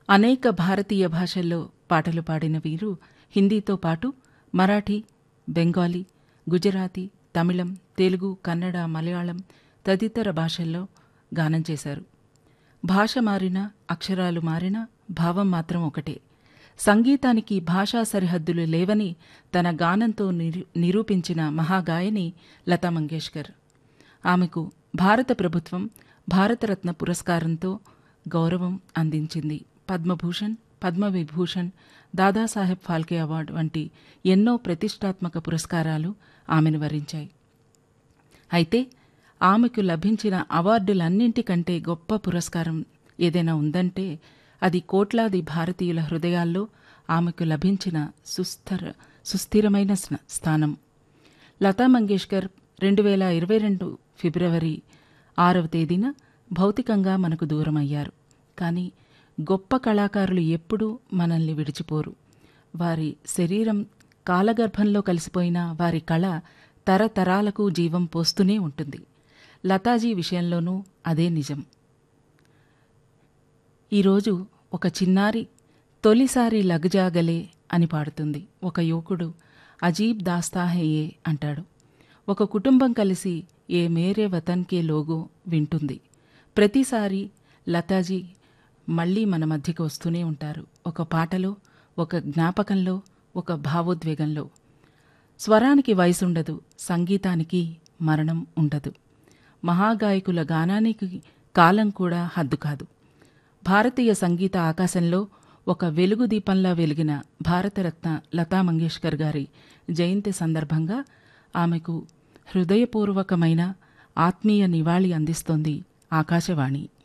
అనేక భారతీయ భాషల్లో పాటలు పాడిన వీరు హిందీతో పాటు మరాఠీ బెంగాలీ గుజరాతీ తమిళం తెలుగు కన్నడ మలయాళం తదితర భాషల్లో గానం చేశారు భాష మారినా అక్షరాలు మారినా భావం మాత్రం ఒకటే సంగీతానికి భాషా సరిహద్దులు లేవని తన గానంతో నిరు నిరూపించిన మహాగాయని లతా మంగేష్కర్ ఆమెకు భారత ప్రభుత్వం భారతరత్న పురస్కారంతో గౌరవం అందించింది పద్మభూషణ్ పద్మవిభూషణ్ దాదాసాహెబ్ ఫాల్కే అవార్డు వంటి ఎన్నో ప్రతిష్టాత్మక పురస్కారాలు ఆమెను వరించాయి అయితే ఆమెకు లభించిన అవార్డులన్నింటికంటే గొప్ప పురస్కారం ఏదైనా ఉందంటే అది కోట్లాది భారతీయుల హృదయాల్లో ఆమెకు లభించిన సుస్థర సుస్థిరమైన స్న- స్థానం లతా మంగేష్కర్ రెండు వేల ఇరవై రెండు ఫిబ్రవరి ఆరవ తేదీన భౌతికంగా మనకు దూరమయ్యారు కానీ గొప్ప కళాకారులు ఎప్పుడూ మనల్ని విడిచిపోరు వారి శరీరం కాలగర్భంలో కలిసిపోయిన వారి కళ తరతరాలకు జీవం పోస్తూనే ఉంటుంది లతాజీ విషయంలోనూ అదే నిజం ఈరోజు ఒక చిన్నారి తొలిసారి లగ్జాగలే అని పాడుతుంది ఒక యువకుడు అజీబ్ దాస్తా హే ఏ అంటాడు ఒక కుటుంబం కలిసి ఏ మేరే వతన్ కే లోగో వింటుంది ప్రతిసారి లతాజీ మళ్ళీ మన మధ్యకి వస్తూనే ఉంటారు ఒక పాటలో ఒక జ్ఞాపకంలో ఒక భావోద్వేగంలో స్వరానికి వయసుండదు సంగీతానికి మరణం ఉండదు మహాగాయకుల గానానికి కాలం కూడా హద్దు కాదు భారతీయ సంగీత ఆకాశంలో ఒక వెలుగు దీపంలా వెలిగిన భారతరత్న లతా మంగేష్కర్ గారి జయంతి సందర్భంగా ఆమెకు హృదయపూర్వకమైన ఆత్మీయ నివాళి అందిస్తోంది ఆకాశవాణి